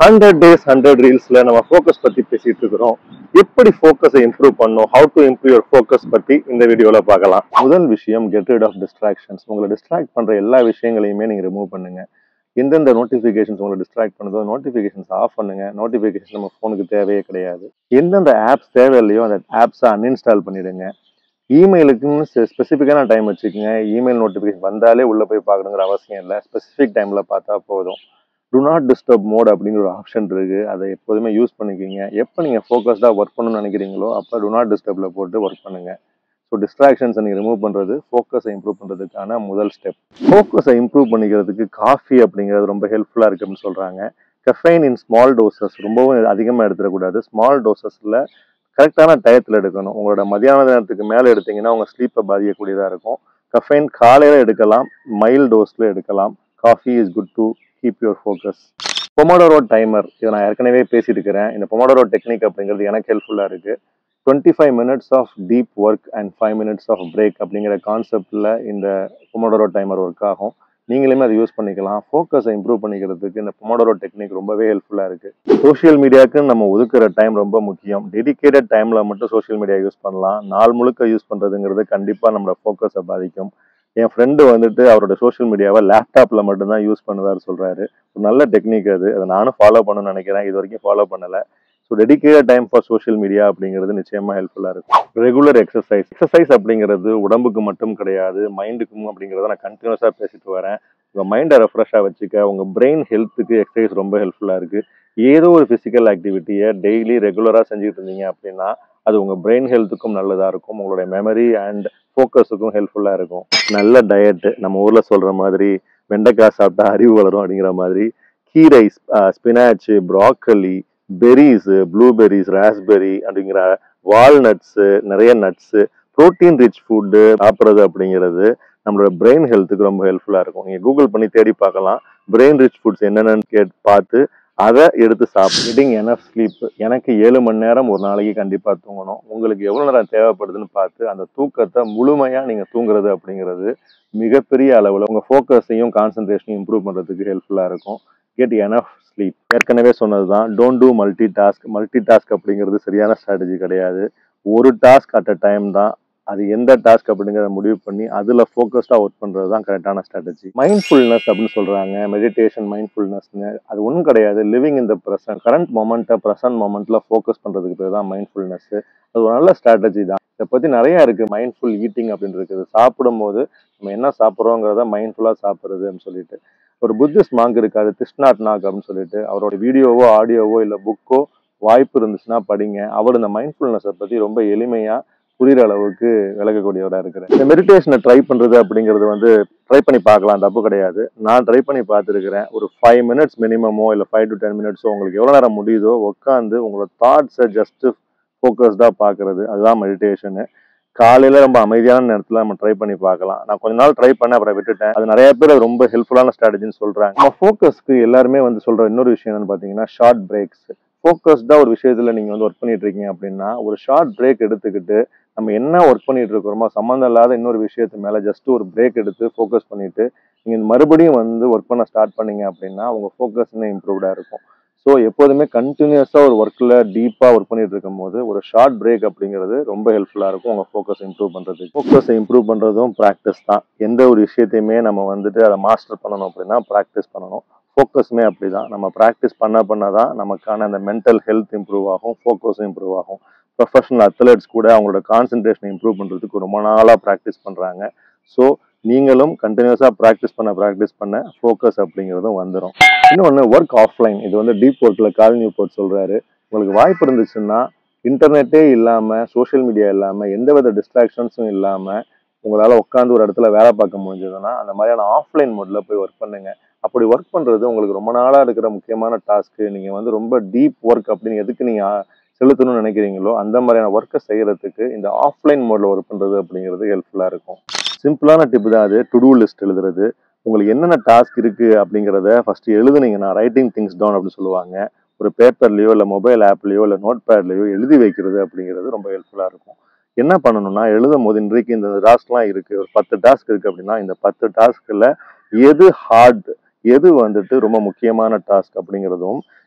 hundred days hundred ரீல்ஸ்ல நம்ம focus பத்தி பேசிட்டு இருக்கிறோம் எப்படி ஃபோக்கஸை இம்ப்ரூவ் பண்ணும் how to improve your focus பத்தி இந்த வீடியோல பார்க்கலாம் முதல் விஷயம் கெட் ரிட் ஆஃப் டிஸ்ட்ராக்ஷன்ஸ் உங்களை டிஸ்ட்ராக்ட் பண்ற எல்லா விஷயங்களையுமே நீங்க ரிமூவ் பண்ணுங்க எந்தெந்த நோட்டிஃபிகேஷன்ஸ் உங்களை டிஸ்ட்ராக்ட் பண்ணுதோ நோட்டிஃபிகேஷன்ஸ் ஆஃப் பண்ணுங்க நோட்டிஃபிகேஷன் நம்ம ஃபோனுக்கு தேவையே கிடையாது எந்தெந்த ஆப்ஸ் தேவை இல்லையோ அந்த ஆப்ஸை அன்இன்ஸ்டால் பண்ணிடுங்க இமெயிலுக்குன்னு ஸ்பெசிஃபிக்கான டைம் வச்சுக்கோங்க இமெயில் நோட்டிஃபிகேஷன் வந்தாலே உள்ள போய் பார்க்கணுங்கிற அவசியம் இல்லை ஸ்பெசிஃபிக் டைம்ல பார்த்தா போதும் டு நாட் டிஸ்டர்ப் மோட் அப்படிங்கிற ஒரு ஆப்ஷன் இருக்கு அதை எப்போதுமே யூஸ் பண்ணிக்கிங்க எப்போ நீங்க ஃபோக்கஸ்டாக ஒர்க் பண்ணணும்னு நினைக்கிறீங்களோ அப்போ டு நாட் டிஸ்டர்ப்ல போட்டு ஒர்க் பண்ணுங்க ஸோ டிஸ்ட்ராக்ஷன்ஸை நீங்கள் ரிமூவ் பண்ணுறது ஃபோக்கஸை இம்ப்ரூவ் பண்ணுறதுக்கான முதல் ஸ்டெப் ஃபோக்கஸை இம்ப்ரூவ் பண்ணிக்கிறதுக்கு காஃபி அப்படிங்கிறது ரொம்ப ஹெல்ப்ஃபுல்லாக இருக்கு அப்படின்னு சொல்கிறாங்க கஃபைன் இன் ஸ்மால் டோசஸ் ரொம்பவும் அதிகமாக எடுத்துடக்கூடாது ஸ்மால் டோசஸில் கரெக்டான டயத்தில் எடுக்கணும் உங்களோட மதியான நேரத்துக்கு மேலே எடுத்தீங்கன்னா உங்கள் ஸ்லீப்பை பாதிக்கக்கூடியதாக இருக்கும் கஃபைன் காலையில் எடுக்கலாம் மைல் டோஸில் எடுக்கலாம் coffee is good to keep your focus pomodoro timer இதை நான் ஏற்கனவே பேசிட்டு இருக்கிறேன் இந்த பொமோடோரோ டெக்னிக் அப்படிங்கிறது எனக்கு ஹெல்ப்ஃபுல்லாக இருக்குது twenty five minutes of deep work and five minutes of break அப்படிங்கிற கான்செப்டில் இந்த பொமோடோரோ டைமர் ஒர்க் ஆகும் நீங்களுமே அதை யூஸ் பண்ணிக்கலாம் ஃபோக்கஸை இம்ப்ரூவ் பண்ணிக்கிறதுக்கு இந்த பொமோடோரோ டெக்னிக் ரொம்பவே ஹெல்ப்ஃபுல்லாக இருக்குது சோஷியல் மீடியாவுக்கு நம்ம ஒதுக்குற டைம் ரொம்ப முக்கியம் டெடிகேட்டட் டைமில் மட்டும் சோஷியல் மீடியா யூஸ் பண்ணலாம் நாள் முழுக்க யூஸ் பண்ணுறதுங்கிறது கண்டிப்பாக நம்மளோட ஃபோக்கஸை பாதிக்கும் என் ஃப்ரெண்டு வந்துட்டு அவரோட சோஷியல் மீடியாவை லேப்டாப்பில் மட்டும்தான் யூஸ் பண்ணுவார் சொல்கிறாரு ஒரு நல்ல டெக்னிக் அது அதை நானும் ஃபாலோ பண்ணணும்னு நினைக்கிறேன் இது வரைக்கும் ஃபாலோ பண்ணலை so dedicated time for social media அப்படிங்கிறது நிச்சயமாக ஹெல்ப்ஃபுல்லாக இருக்கும் ரெகுலர் எக்ஸசைஸ் எக்ஸசைஸ் அப்படிங்கிறது உடம்புக்கு மட்டும் கிடையாது மைண்டுக்கும் அப்படிங்கிறத நான் கண்டினியூஸாக பேசிட்டு வரேன் உங்கள் மைண்டை ரெஃப்ரெஷ்ஷாக வச்சுக்க உங்கள் பிரெயின் ஹெல்த்துக்கு எக்ஸசைஸ் ரொம்ப ஹெல்ப்ஃபுல்லாக இருக்குது ஏதோ ஒரு ஃபிசிக்கல் ஆக்டிவிட்டியை டெய்லி ரெகுலராக செஞ்சுட்டு இருந்தீங்க அப்படின்னா அது உங்கள் பிரெயின் ஹெல்த்துக்கும் நல்லதாக இருக்கும் உங்களுடைய மெமரி அண்ட் ஃபோக்கஸுக்கும் ஹெல்ப்ஃபுல்லாக இருக்கும் நல்ல டயட்டு நம்ம ஊரில் சொல்கிற மாதிரி வெண்டைக்காய் சாப்பிட்டா அறிவு வளரும் அப்படிங்கிற மாதிரி கீரை spinach broccoli berries blueberries raspberry அப்படிங்கிற வால்நட்ஸு நிறைய நட்ஸு ப்ரோட்டீன் ரிச் ஃபுட்டு சாப்பிட்றது அப்படிங்கிறது நம்மளோட பிரெயின் ஹெல்த்துக்கு ரொம்ப ஹெல்ப்ஃபுல்லாக இருக்கும் நீங்கள் கூகுள் பண்ணி தேடி பார்க்கலாம் பிரெயின் ரிச் ஃபுட்ஸ் என்னென்னு கேட் பார்த்து அதை எடுத்து சாப்பிட்டுட்டிங் எனஃப் ஸ்லீப் எனக்கு ஏழு மணி நேரம் ஒரு நாளைக்கு கண்டிப்பாக தூங்கணும் உங்களுக்கு எவ்வளோ நேரம் தேவைப்படுதுன்னு பார்த்து அந்த தூக்கத்தை முழுமையாக நீங்கள் தூங்குறது அப்படிங்கிறது மிகப்பெரிய அளவில் உங்கள் ஃபோக்கஸையும் கான்சன்ட்ரேஷனையும் இம்ப்ரூவ் பண்ணுறதுக்கு ஹெல்ப்ஃபுல்லாக இருக்கும் கெட் எனஃப் ஸ்லீப் ஏற்கனவே சொன்னது தான் don't do multi task multi task அப்படிங்கிறது சரியான ஸ்ட்ராட்டஜி கிடையாது ஒரு டாஸ்க் அட் அ டைம் தான் அது எந்த டாஸ்க் அப்படிங்கிறத முடிவு பண்ணி அதில் ஃபோக்கஸ்டாக ஒர்க் பண்ணுறது தான் கரெக்டான ஸ்ட்ராட்டஜி மைண்ட்ஃபுல்னஸ் அப்படின்னு சொல்கிறாங்க மெடிடேஷன் மைண்ட்ஃபுல்னஸ்னு அது ஒன்றும் கிடையாது லிவிங் இந்த ப்ரெசன்ட் கரண்ட் மொமெண்ட்டை ப்ரெசன்ட் மொமெண்ட்டில் ஃபோக்கஸ் பண்ணுறதுக்கு பேர் தான் மைண்ட்ஃபுல்னஸ் அது ஒரு நல்ல ஸ்ட்ராட்டஜி தான் இதை பற்றி நிறையா இருக்குது மைண்ட்ஃபுல் ஈட்டிங் அப்படின்னு இருக்குது சாப்பிடும்போது நம்ம என்ன சாப்பிட்றோங்கிறத மைண்ட்ஃபுல்லாக சாப்பிட்றது அப்படின்னு சொல்லிட்டு ஒரு புத்திஸ்ட் மாங்க் இருக்காரு திஷ்நாத் நாக் அப்படின்னு சொல்லிட்டு அவரோட வீடியோவோ ஆடியோவோ இல்லை புக்கோ வாய்ப்பு இருந்துச்சுன்னா படிங்க அவர் இந்த மைண்ட்ஃபுல்னஸை பற்றி ரொம்ப எளிமையாக புரியுற அளவுக்கு விளக்கக்கூடியவராக இருக்கிறேன் இந்த மெடிடேஷனை ட்ரை பண்ணுறது அப்படிங்கிறது வந்து ட்ரை பண்ணி பார்க்கலாம் தப்பு கிடையாது நான் ட்ரை பண்ணி பார்த்துருக்கிறேன் ஒரு ஃபைவ் மினிட்ஸ் மினிமமோ இல்லை ஃபைவ் டு டென் மினிட்ஸோ உங்களுக்கு எவ்வளோ நேரம் முடியுதோ உட்காந்து உங்களோட தாட்ஸை ஜஸ்ட்டு ஃபோக்கஸ்டாக பார்க்குறது அதுதான் மெடிடேஷனு காலையில் ரொம்ப அமைதியான நேரத்தில் நம்ம ட்ரை பண்ணி பார்க்கலாம் நான் கொஞ்ச நாள் ட்ரை பண்ண அப்புறம் விட்டுட்டேன் அது நிறைய பேர் அது ரொம்ப ஹெல்ப்ஃபுல்லான ஸ்ட்ராட்டஜின்னு சொல்கிறாங்க நம்ம ஃபோக்கஸ்க்கு எல்லாருமே வந்து சொல்கிற இன்னொரு விஷயம் என்னன்னு பார்த்தீங்கன்னா ஷார்ட் பிரேக்ஸ் ஃபோக்கஸ்டாக ஒரு விஷயத்தில் நீங்கள் வந்து ஒர்க் பண்ணிட்டு இருக்கீங்க அப்படின்னா ஒரு ஷார்ட் பிரேக் எடுத்துக்கிட்டு நம்ம என்ன ஒர்க் பண்ணிட்டு இருக்கிறோமோ சம்மந்தம் இல்லாத இன்னொரு விஷயத்து மேலே ஜஸ்ட் ஒரு பிரேக் எடுத்து ஃபோக்கஸ் பண்ணிட்டு நீங்கள் மறுபடியும் வந்து ஒர்க் பண்ண ஸ்டார்ட் பண்ணீங்க அப்படின்னா உங்கள் ஃபோக்கஸ் இன்னும் இம்ப்ரூவ்டாக இருக்கும் ஸோ எப்போதுமே கண்டினியூஸாக ஒரு ஒர்க்கில் டீப்பாக ஒர்க் பண்ணிட்டு இருக்கும் போது ஒரு ஷார்ட் பிரேக் அப்படிங்கிறது ரொம்ப ஹெல்ப்ஃபுல்லாக இருக்கும் உங்கள் ஃபோக்கஸ் இம்ப்ரூவ் பண்ணுறதுக்கு ஃபோக்கஸை இம்ப்ரூவ் பண்ணுறதும் ப்ராக்டிஸ் தான் எந்த ஒரு விஷயத்தையுமே நம்ம வந்துட்டு அதை மாஸ்டர் பண்ணணும் அப்படின்னா ப்ராக்டிஸ் பண்ணணும் ஃபோக்கஸுமே அப்படி தான் நம்ம ப்ராக்டிஸ் பண்ண பண்ண தான் நமக்கான அந்த மென்டல் ஹெல்த் இம்ப்ரூவ் ஆகும் ஃபோக்கஸும் இம்ப்ரூவ் ஆகும் ப்ரொஃபஷனல் அத்லெட்ஸ் கூட அவங்களோட கான்சன்ட்ரேஷனை இம்ப்ரூவ் பண்ணுறதுக்கு ரொம்ப நாளாக ப்ராக்டிஸ் பண்ணுறாங்க ஸோ நீங்களும் கண்டினியூஸாக ப்ராக்டிஸ் பண்ண ப்ராக்டிஸ் பண்ண ஃபோக்கஸ் அப்படிங்கிறதும் வந்துடும் இன்னொன்று ஒர்க் ஆஃப்லைன் இது வந்து டீப் ஒர்க்கில் கால் நியூ போர்ட் சொல்கிறாரு உங்களுக்கு வாய்ப்பு இருந்துச்சுன்னா இன்டர்நெட்டே இல்லாமல் சோஷியல் மீடியா இல்லாமல் எந்த வித டிஸ்ட்ராக்ஷன்ஸும் இல்லாமல் உங்களால் உட்காந்து ஒரு இடத்துல வேலை பார்க்க முடிஞ்சதுன்னா அந்த மாதிரியான ஆஃப்லைன் மோடில் போய் ஒர்க் பண்ணுங்க அப்படி ஒர்க் பண்ணுறது உங்களுக்கு ரொம்ப நாளாக இருக்கிற முக்கியமான டாஸ்க்கு நீங்கள் வந்து ரொம்ப டீப் ஒர்க் அப்படின்னு எதுக்கு நீங்கள் செலுத்தணும்னு நினைக்கிறீங்களோ அந்த மாதிரியான ஒர்க்கை செய்யறதுக்கு இந்த ஆஃப்லைன் மோடில் ஒர்க் பண்ணுறது அப்படிங்கிறது ஹெல்ப்ஃபுல்லாக இருக்கும் சிம்பிளான டிப் தான் அது டு டூ லிஸ்ட் எழுதுறது உங்களுக்கு என்னென்ன டாஸ்க் இருக்குது அப்படிங்கிறத ஃபஸ்ட்டு எழுதுனீங்கன்னா ரைட்டிங் திங்ஸ் டவுன் அப்படின்னு சொல்லுவாங்க ஒரு பேப்பர்லேயோ இல்லை மொபைல் ஆப்லேயோ இல்லை நோட் பேட்லேயோ எழுதி வைக்கிறது அப்படிங்கிறது ரொம்ப ஹெல்ப்ஃபுல்லாக இருக்கும் என்ன பண்ணணும்னா எழுதும் போது இன்றைக்கு இந்த டாஸ்க்லாம் இருக்குது ஒரு பத்து டாஸ்க் இருக்குது அப்படின்னா இந்த பத்து டாஸ்கில் எது ஹார்ட் எது வந்துட்டு ரொம்ப முக்கியமான டாஸ்க் அப்படிங்கிறதும்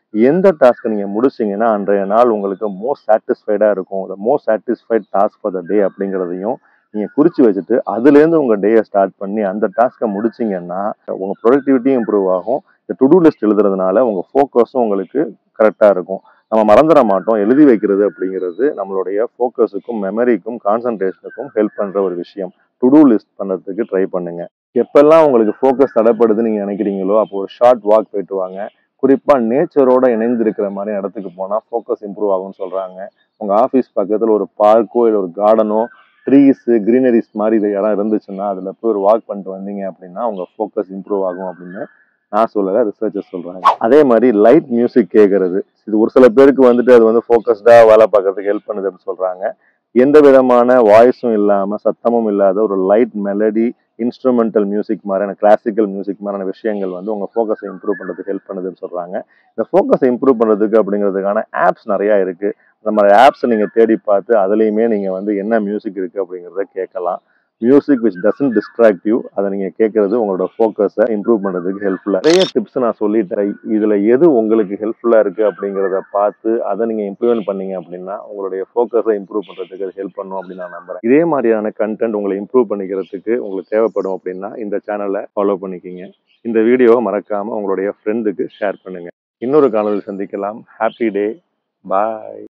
எந்த டாஸ்க்கை நீங்கள் முடிச்சிங்கன்னா அன்றைய நாள் உங்களுக்கு மோஸ்ட் சாட்டிஸ்ஃபைடாக இருக்கும் the most satisfied task for the day அப்படிங்கிறதையும் நீங்கள் குறித்து வச்சுட்டு அதுலேருந்து உங்கள் டேயை ஸ்டார்ட் பண்ணி அந்த டாஸ்க்கை முடிச்சிங்கன்னா உங்கள் ப்ரொடக்டிவிட்டியும் இம்ப்ரூவ் ஆகும் இந்த டு டூ லிஸ்ட் எழுதுறதுனால உங்கள் ஃபோக்கஸும் உங்களுக்கு கரெக்டாக இருக்கும் நம்ம மறந்துட மாட்டோம் எழுதி வைக்கிறது அப்படிங்கிறது நம்மளுடைய ஃபோக்கஸுக்கும் மெமரிக்கும் கான்சன்ட்ரேஷனுக்கும் ஹெல்ப் பண்ணுற ஒரு விஷயம் டு டூ லிஸ்ட் பண்ணுறதுக்கு ட்ரை பண்ணுங்க எப்பெல்லாம் உங்களுக்கு ஃபோக்கஸ் தடைப்படுதுன்னு நீங்கள் நினைக்கிறீங்களோ அப்போ ஒரு ஷார்ட் வாக் போயிட்டு வாங்க குறிப்பாக நேச்சரோட இணைந்து இருக்கிற மாதிரி இடத்துக்கு போனால் ஃபோக்கஸ் இம்ப்ரூவ் ஆகும்னு சொல்கிறாங்க உங்கள் ஆஃபீஸ் பக்கத்தில் ஒரு பார்க்கோ இல்லை ஒரு கார்டனோ ட்ரீஸு க்ரீனரிஸ் மாதிரி இது இடம் இருந்துச்சுன்னா அதில் போய் ஒரு வாக் பண்ணிட்டு வந்தீங்க அப்படின்னா உங்கள் ஃபோக்கஸ் இம்ப்ரூவ் ஆகும் அப்படின்னு நான் சொல்லலை ரிசர்ச்சர் சொல்கிறாங்க அதே மாதிரி லைட் மியூசிக் கேட்கறது இது ஒரு சில பேருக்கு வந்துட்டு அது வந்து ஃபோக்கஸ்டாக வேலை பார்க்கறதுக்கு ஹெல்ப் பண்ணுது அப்படின்னு சொல்கிறாங்க எந்த விதமான வாய்ஸும் இல்லாமல் சத்தமும் இல்லாத ஒரு லைட் மெலடி இன்ஸ்ட்ருமெண்டல் மியூசிக் மாதிரியான கிளாசிக்கல் மியூசிக் மாதிரியான விஷயங்கள் வந்து உங்கள் ஃபோக்கஸை இம்ப்ரூவ் பண்ணுறதுக்கு ஹெல்ப் பண்ணுதுன்னு சொல்கிறாங்க இந்த ஃபோக்கஸை இம்ப்ரூவ் பண்ணுறதுக்கு அப்படிங்கிறதுக்கான ஆப்ஸ் நிறையா இருக்குது அந்த மாதிரி ஆப்ஸை நீங்கள் தேடி பார்த்து அதுலேயுமே நீங்கள் வந்து என்ன மியூசிக் இருக்குது அப்படிங்கிறத கேட்கலாம் music which doesn't distract you அதை நீங்கள் கேட்குறது உங்களோட ஃபோக்கஸை இம்ப்ரூவ் பண்ணுறதுக்கு ஹெல்ப்ஃபுல்லாக நிறைய டிப்ஸ் நான் சொல்லிட்டேன் இதில் எது உங்களுக்கு ஹெல்ப்ஃபுல்லாக இருக்குது அப்படிங்கிறத பார்த்து அதை நீங்கள் இம்ப்ளிமெண்ட் பண்ணீங்க அப்படின்னா உங்களுடைய ஃபோக்கஸை இம்ப்ரூவ் பண்ணுறதுக்கு அது ஹெல்ப் பண்ணும் அப்படின்னு நான் நம்புறேன் இதே மாதிரியான கண்டென்ட் உங்களை இம்ப்ரூவ் பண்ணிக்கிறதுக்கு உங்களுக்கு தேவைப்படும் அப்படின்னா இந்த சேனலை ஃபாலோ பண்ணிக்கிங்க இந்த வீடியோவை மறக்காமல் உங்களுடைய ஃப்ரெண்டுக்கு ஷேர் பண்ணுங்கள் இன்னொரு காணொலி சந்திக்கலாம் ஹாப்பி டே பாய்